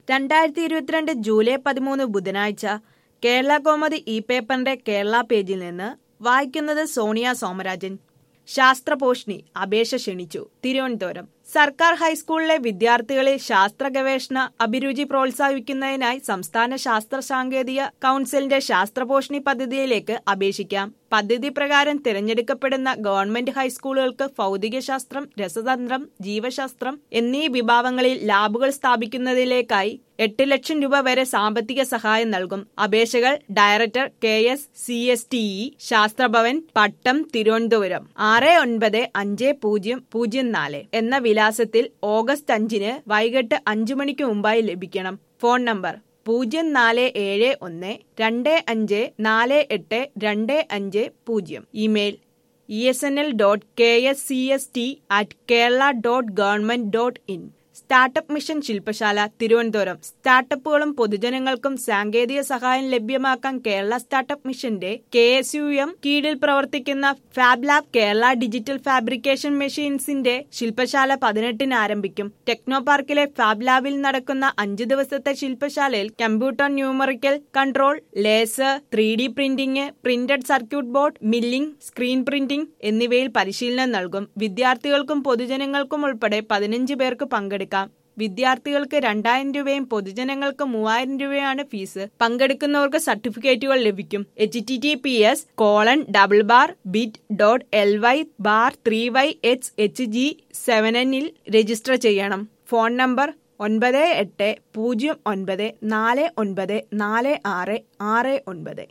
രണ്ടായിരത്തി ഇരുപത്തിരണ്ട് ജൂലൈ പതിമൂന്ന് ബുധനാഴ്ച കേരള കോമതി ഇ പേപ്പറിന്റെ കേരള പേജിൽ നിന്ന് വായിക്കുന്നത് സോണിയ സോമരാജൻ ശാസ്ത്രപോഷ്ണി അപേക്ഷ ക്ഷണിച്ചു തിരുവനന്തപുരം സർക്കാർ ഹൈസ്കൂളിലെ വിദ്യാർത്ഥികളിൽ ശാസ്ത്ര ഗവേഷണ അഭിരുചി പ്രോത്സാഹിപ്പിക്കുന്നതിനായി സംസ്ഥാന ശാസ്ത്ര സാങ്കേതിക കൌൺസിലിന്റെ ശാസ്ത്രപോഷണി പദ്ധതിയിലേക്ക് അപേക്ഷിക്കാം പദ്ധതി പ്രകാരം തിരഞ്ഞെടുക്കപ്പെടുന്ന ഗവൺമെന്റ് ഹൈസ്കൂളുകൾക്ക് ഭൗതികശാസ്ത്രം രസതന്ത്രം ജീവശാസ്ത്രം എന്നീ വിഭാഗങ്ങളിൽ ലാബുകൾ സ്ഥാപിക്കുന്നതിലേക്കായി എട്ട് ലക്ഷം രൂപ വരെ സാമ്പത്തിക സഹായം നൽകും അപേക്ഷകൾ director K S C S T E Sasthrabhavan Pattom Thiruvananthapuram ആറ് ഒൻപത് അഞ്ച് പൂജ്യം പൂജ്യം നാല് എന്ന വിലാസത്തിൽ ഓഗസ്റ്റ് അഞ്ചിന് വൈകിട്ട് അഞ്ചു മണിക്ക് മുമ്പായി ലഭിക്കണം ഫോൺ നമ്പർ പൂജ്യം നാല് ഏഴ് ഒന്ന് രണ്ട് അഞ്ച് നാല് എട്ട് രണ്ട് അഞ്ച് പൂജ്യം email E S N L dot K S C S T at Kerala dot government dot in startup mission ശില്പശാല തിരുവനന്തപുരം സ്റ്റാർട്ടപ്പുകളും പൊതുജനങ്ങൾക്കും സാങ്കേതിക സഹായം ലഭ്യമാക്കാൻ കേരള സ്റ്റാർട്ടപ്പ് മിഷന്റെ കെ എസ് യു എം കീഴിൽ പ്രവർത്തിക്കുന്ന fab lab Kerala digital fabrication മെഷീൻസിന്റെ ശില്പശാല പതിനെട്ടിന് ആരംഭിക്കും ടെക്നോ പാർക്കിലെ ഫാബ് ലാബിൽ നടക്കുന്ന അഞ്ച് ദിവസത്തെ ശില്പശാലയിൽ computer numerical control laser three D printing printed circuit board milling screen printing എന്നിവയിൽ പരിശീലനം നൽകും വിദ്യാർത്ഥികൾക്കും പൊതുജനങ്ങൾക്കും ഉൾപ്പെടെ പതിനഞ്ച് പേർക്ക് പങ്കെടുക്കാം വിദ്യാർത്ഥികൾക്ക് രണ്ടായിരം രൂപയും പൊതുജനങ്ങൾക്ക് മൂവായിരം രൂപയാണ് ഫീസ് പങ്കെടുക്കുന്നവർക്ക് സർട്ടിഫിക്കറ്റുകൾ ലഭിക്കും H T T P S colon double bar bit dot L Y bar three Y H H G seven എന്നിൽ രജിസ്റ്റർ ചെയ്യണം ഫോൺ നമ്പർ ഒൻപത് എട്ട് പൂജ്യം ഒൻപത് നാല് ഒൻപത് നാല് ആറ് ആറ് ഒൻപത്